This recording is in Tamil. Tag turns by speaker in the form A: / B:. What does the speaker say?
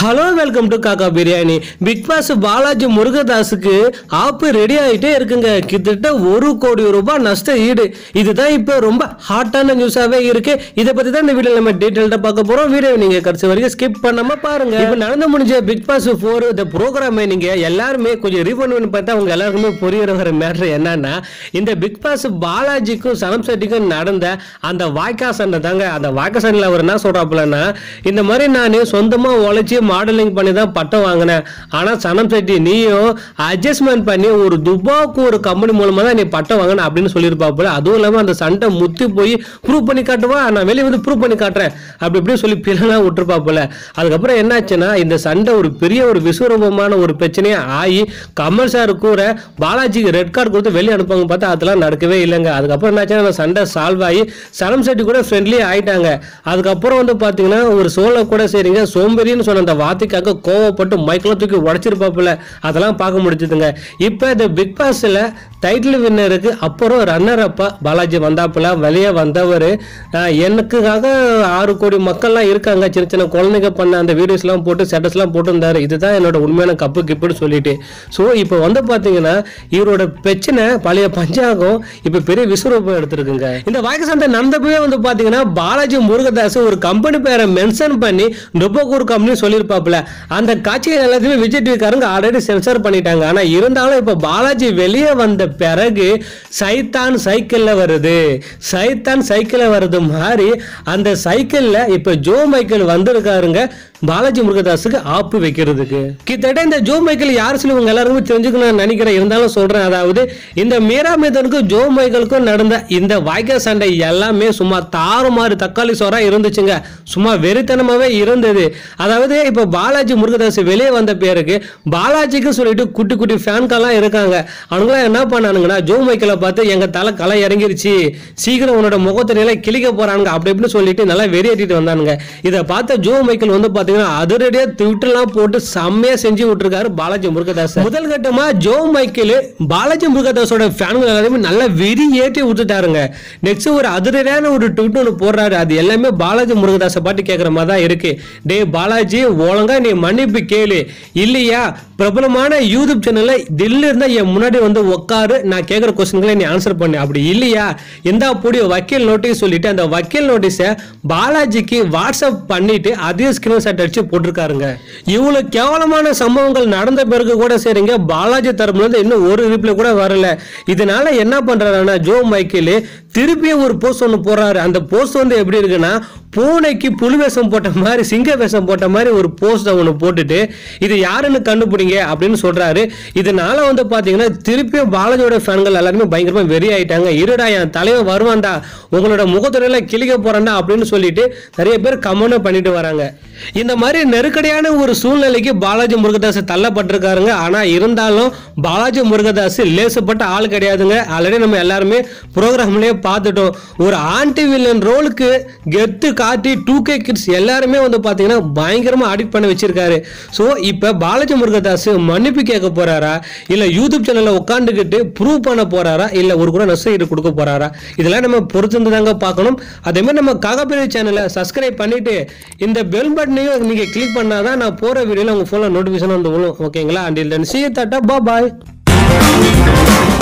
A: hello welcome to Kakka biryani big boss Balaji முருகதாஸுக்கு ஆப்பு ரெடி ஆகிட்டே இருக்குங்க கிட்டத்தட்ட ஒரு கோடி ரூபாய் நஷ்ட ஈடு இதுதான் இப்போ ரொம்ப ஹாட்டான நியூஸாகவே இருக்கு இதை பற்றி தான் இந்த வீடியோ நம்ம டீட்டெயில்டாக பார்க்க போகிறோம் வீடியோ நீங்கள் கடைசி வரைக்கும் ஸ்கிப் பண்ணாம பாருங்க இப்போ நடந்து முடிஞ்ச பிக் பாஸ் ஃபோர் இந்த ப்ரோக்ராமை நீங்கள் எல்லாருமே கொஞ்சம் ரீஃபண்ட் பண்ணி பார்த்தா அவங்க எல்லாருக்குமே புரியுற ஒரு மேட்ரு என்னன்னா இந்த பிக் பாஸ் பாலாஜிக்கும் சனம் செட்டிக்கும் நடந்த அந்த வாய்க்கா சண்டை தாங்க அந்த வாய்க்கா சண்டையில் அவர் என்ன சொல்கிறாப்புலன்னா இந்த மாதிரி நான் சொந்தமாக உழைச்சி மாடலிங் பண்ணி தான் பட்டம் வாங்கினேன் ஆனால் சனம் செட்டி நீயும் அட்ஜஸ்ட்மெண்ட் பண்ணி ஒரு துபாவுக்கு ஒரு கம்பெனி மூலமாக தான் நீ பட்டம் வாங்கின அப்படின்னு சொல்லியிருப்பாப்புல அதுவும் இல்லாமல் அந்த சண்டை முத்தி போய் ப்ரூவ் பண்ணி காட்டுவா நான் வெளியே வந்து ப்ரூவ் பண்ணி காட்டுறேன் அப்படி இப்படி சொல்லி பிறனா விட்டுருப்பாப்புல அதுக்கப்புறம் என்னாச்சுன்னா இந்த சண்டை ஒரு பெரிய ஒரு விஸ்வரூபமான ஒரு பிரச்சனையே ஆகி கமல் சார் கூட பாலாஜிக்கு ரெட் கார்டு கொடுத்து வெளியே அனுப்புவாங்க பார்த்தா அதெல்லாம் நடக்கவே இல்லைங்க அதுக்கப்புறம் என்னாச்சுன்னா அந்த சண்டை சால்வ் ஆகி சனம் செட்டி கூட ஃப்ரெண்ட்லி ஆயிட்டாங்க அதுக்கப்புறம் வந்து பார்த்தீங்கன்னா ஒரு சோலை கூட சரிங்க சோம்பேறின்னு சொன்ன அந்த வார்த்தைக்காக கோவப்பட்டு மைக்கெல்லாம் தூக்கி உடச்சிருப்பாப்புல அதெல்லாம் பார்க்க முடிஞ்சதுங்க இப்போ இந்த பிக் பாஸில் டைட்டில் வின்னருக்கு அப்புறம் ரன்னர் அப்பா பாலாஜி வந்தாப்புல வெளியே வந்தவர் எனக்குக்காக ஆறு கோடி மக்கள்லாம் இருக்காங்க சின்ன சின்ன குழந்தைங்க பண்ண அந்த வீடியோஸ்லாம் போட்டு ஸ்டேட்டஸ்லாம் போட்டிருந்தாரு இதுதான் என்னோட உண்மையான கப்பு கிப்புன்னு சொல்லிட்டு ஸோ இப்போ வந்து பார்த்தீங்கன்னா இவரோட பிரச்சனை பழைய பஞ்சாங்கம் இப்போ பெரிய விஸ்வரூபம் எடுத்திருக்குங்க இந்த வாய்க்கு சண்டை நடந்தப்பவே வந்து பார்த்தீங்கன்னா பாலாஜி முருகதாஸ் ஒரு கம்பெனி பேரை மென்ஷன் பண்ணி நுபகூர் கம்பெனி சொல்லியிருப்பாப்புல அந்த காட்சிகள் எல்லாத்தையுமே விஜய் டிவிக்காரங்க ஆல்ரெடி சென்சார் பண்ணிட்டாங்க ஆனால் இருந்தாலும் இப்போ பாலாஜி வெளியே வந்த பிறகு சைத்தான் சைக்கிளில் வருது சைத்தான் சைக்கிளில் வருது மாதிரி அந்த சைக்கிளில் இப்போ ஜோ மைக்கேல் வந்திருக்காருங்க பாலாஜி முருகதாஸுக்கு ஆப்பு வைக்கிறதுக்கு கிட்டத்தட்ட இந்த ஜோ மைக்கேல் யார் சொல்லி உங்க எல்லாருமே தெரிஞ்சுக்கணும்னு நினைக்கிறேன் இருந்தாலும் சொல்றேன் அதாவது இந்த மீரா மேதனுக்கும் ஜோ மைக்கேலுக்கும் நடந்த இந்த வாய்க்கா சண்டை எல்லாமே சும்மா தாறுமாறு தக்காளி சோறா இருந்துச்சுங்க சும்மா வெறித்தனமாவே இருந்தது அதாவது இப்போ பாலாஜி முருகதாஸ் வெளியே வந்த பேருக்கு பாலாஜிக்கு சொல்லிட்டு குட்டி குட்டி ஃபேன்கெல்லாம் இருக்காங்க அவங்களாம் என்ன பண்ணானுங்கன்னா ஜோ மைக்கேலை பார்த்து எங்க தலை களை இறங்கிருச்சு சீக்கிரம் உன்னோட முகத்திரையில கிளிக்க போறானுங்க அப்படி இப்படின்னு சொல்லிட்டு நல்லா வெறியேற்றிட்டு வந்தானுங்க இதை பார்த்த ஜோ மைக்கேல் வந்து பாத்தீங்கன்னா அதிரடியா ட்விட்டர்லாம் போட்டு செம்மையா செஞ்சு விட்டுருக்காரு பாலாஜி முருகதாஸ் முதல் கட்டமா ஜோ மைக்கேல் பாலாஜி முருகதாஸோட ஃபேன்கள் எல்லாருமே நல்லா வெறி ஏற்றி விட்டுட்டாருங்க நெக்ஸ்ட் ஒரு அதிரடியான ஒரு ட்விட் ஒன்று போடுறாரு அது எல்லாமே பாலாஜி முருகதாஸை பாட்டு கேட்குற மாதிரி தான் இருக்கு டே பாலாஜி ஒழுங்கா நீ மன்னிப்பு கேளு இல்லையா பிரபலமான யூடியூப் சேனல்ல தில்லு இருந்தா என் முன்னாடி வந்து உட்காரு நான் கேட்குற கொஸ்டின்களை நீ ஆன்சர் பண்ணு அப்படி இல்லையா எந்த அப்படி வக்கீல் நோட்டீஸ் சொல்லிட்டு அந்த வக்கீல் நோட்டீஸை பாலாஜிக்கு வாட்ஸ்அப் பண்ணிட்டு அதே ஸ்கிரீன்ஷாட் அடிச்சு போட்டிருக்காருங்க இவ்வளவு கேவலமான சம்பவங்கள் நடந்த பிறகு கூட சரிங்க பாலாஜி தரப்புல இருந்து இன்னும் ஒரு ரிப்ளை கூட வரல இதனால என்ன பண்றாருன்னா ஜோ மைக்கேல் திருப்பியும் ஒரு போஸ்ட் ஒன்று போடுறாரு அந்த போஸ்ட் வந்து எப்படி இருக்குன்னா பூனைக்கு புலி வேஷம் போட்ட மாதிரி சிங்க வேஷம் போட்ட மாதிரி ஒரு போஸ்ட் ஒன்று போட்டுட்டு இது யாருன்னு கண்டுபிடிங்க அப்படின்னு சொல்றாரு இதனால வந்து பாத்தீங்கன்னா திருப்பியும் பாலாஜியோட ஃபேன்கள் எல்லாருமே பயங்கரமா வெறி ஆயிட்டாங்க இருடா என் தலைவன் வருவான்டா உங்களோட முகத்துறையில கிளிக்க போறான்டா அப்படின்னு சொல்லிட்டு நிறைய பேர் கமெண்ட் பண்ணிட்டு வராங்க இந்த மாதிரி நெருக்கடியான ஒரு சூழ்நிலைக்கு பாலாஜி முருகதாஸ் தள்ளப்பட்டிருக்காருங்க ஆனா இருந்தாலும் பாலாஜி முருகதாஸ் லேசுப்பட்ட ஆள் கிடையாதுங்க ஆல்ரெடி நம்ம எல்லாருமே ப்ரோக்ராம்லயே பார்த்துட்டோம் ஒரு ஆன்டி வில்லன் ரோலுக்கு கெத்து காட்டி டூ கே கிட்ஸ் எல்லாருமே வந்து பார்த்தீங்கன்னா பயங்கரமாக ஆடிட் பண்ண வச்சிருக்காரு ஸோ இப்போ பாலாஜி முருகதாஸ் மன்னிப்பு கேட்க போறாரா இல்லை யூடியூப் சேனலில் உட்காந்துக்கிட்டு ப்ரூவ் பண்ண போறாரா இல்லை ஒரு கூட நஷ்டம் கொடுக்க போறாரா இதெல்லாம் நம்ம பொறுத்திருந்து தாங்க பார்க்கணும் அதே மாதிரி நம்ம காகப்பிரி சேனலை சப்ஸ்கிரைப் பண்ணிட்டு இந்த பெல் பட்டனையும் நீங்கள் கிளிக் பண்ணாதான் நான் போகிற வீடியோவில் உங்கள் ஃபோனில் நோட்டிஃபிகேஷன் வந்து விழும் ஓகேங்களா அண்ட் இல்லை சி தட்டா பா பாய்